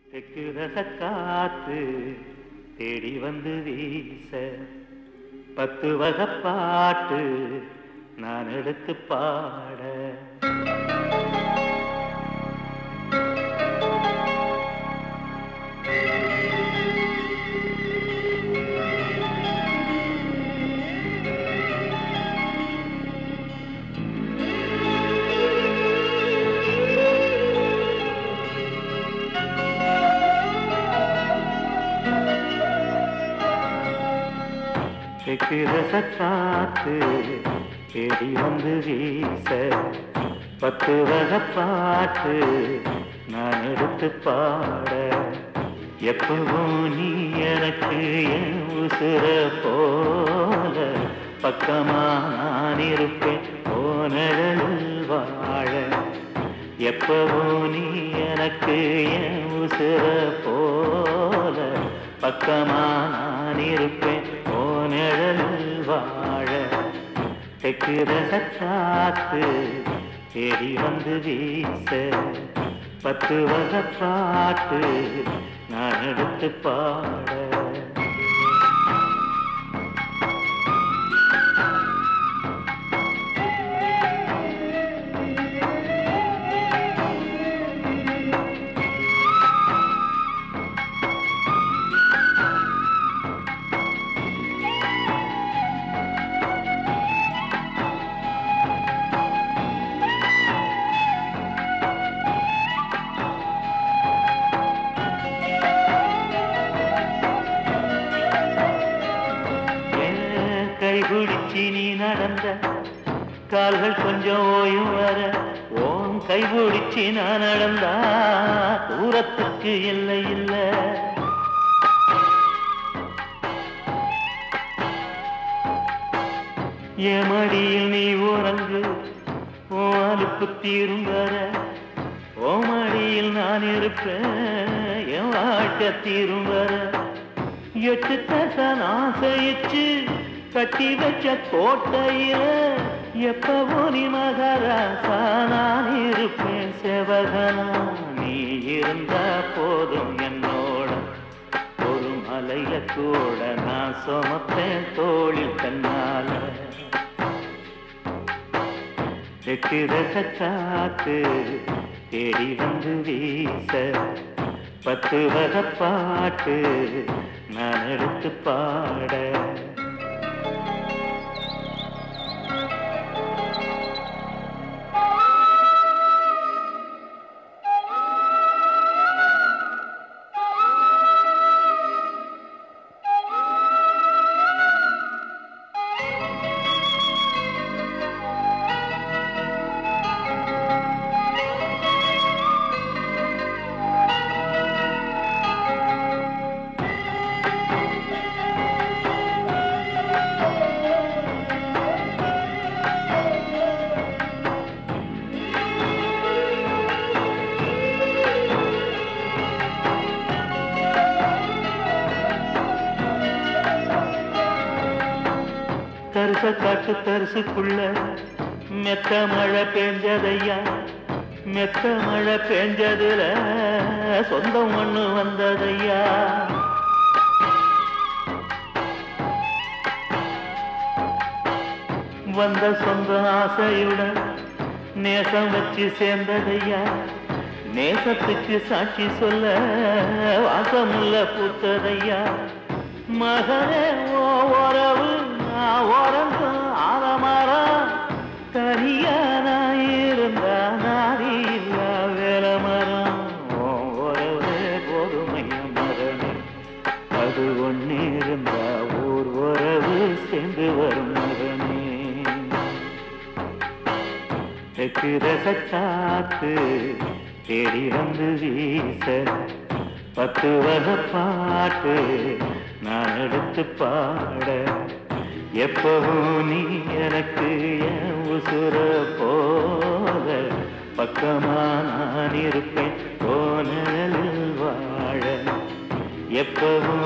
தெற்கு ரச காத்து தேடி வந்து வீச பத்து வகை பாட்டு நான் எடுத்து பாட தெற்கு ரச காத்து தேடி வந்து வீச பத்து வகை பாட்டு நான் எடுத்து பாட எப்பவும் நீ எனக்கு என் உசுர போல பக்கமா நான் இருப்பேன் போனழலில் வாழ எப்பவும் நீ எனக்கு என் உசுர போல பக்கமா நான் இருப்பேன் போனழலில் வாழ தெற்கு ரசக்காத்து தேடி வந்து வீச பத்து வகை பாட்டு நான் எடுத்து பாட ஏன் கைபிடிச்சி நீ நடந்த கால்கள் கொஞ்சம் ஓயும் வர ஓம் கைபிடிச்சி நான் நடந்தா தூரத்துக்கு இல்லை இல்லை என் மடியில் நீ உறங்கு ஓ அலுப்பு தீரும் வர ஓ மடியில் நான் இருப்பேன் என் வாழ்க்கை தீரும் வர எட்டு தசன் ஆசைச்சு கட்டி வச்ச கோட்டையில எப்பவோ நீ மகராசா நான் இருப்பேன் செவகனா நீ இருந்தா போதும் என்னோட ஒரு மலைய கூட நான் சுமப்பேன் தோளில் தன்னால தெற்கு ரசக்காத்து தேடி வந்து வீச பத்து வகை பாட்டு நான் எடுத்து பாட தரிச காட்டு தரிசுக்குள்ள மெத்த மழை பெஞ்சதையா மெத்த மழை பெஞ்சதுல சொந்தம் ஒண்ணு வந்ததையா வந்த சொந்த ஆசையுடன் நேசம் வச்சு சேர்ந்ததையா நேசத்துக்கு சாட்சி சொல்ல வாசமுள்ள பூத்ததையா மகனே ஓ உறவு நான் உறங்கும் ஆலமரம் தனியா நான் இருந்தா நாரி இல்லா வேலை மரம் ஓ உறவு கோதுமைய மரணி அது ஒண்ணு இருந்தா ஊர் உறவு சேர்ந்து வரும் மகனே தெற்கு ரசக்காத்து தேடி வந்து வீச பத்து வகை பாட்டு நான் எடுத்து பாட எப்பவும் நீ எனக்கு என் உசுர போல பக்கமா நான் இருப்பேன் போனலில் வாழ எப்பவும்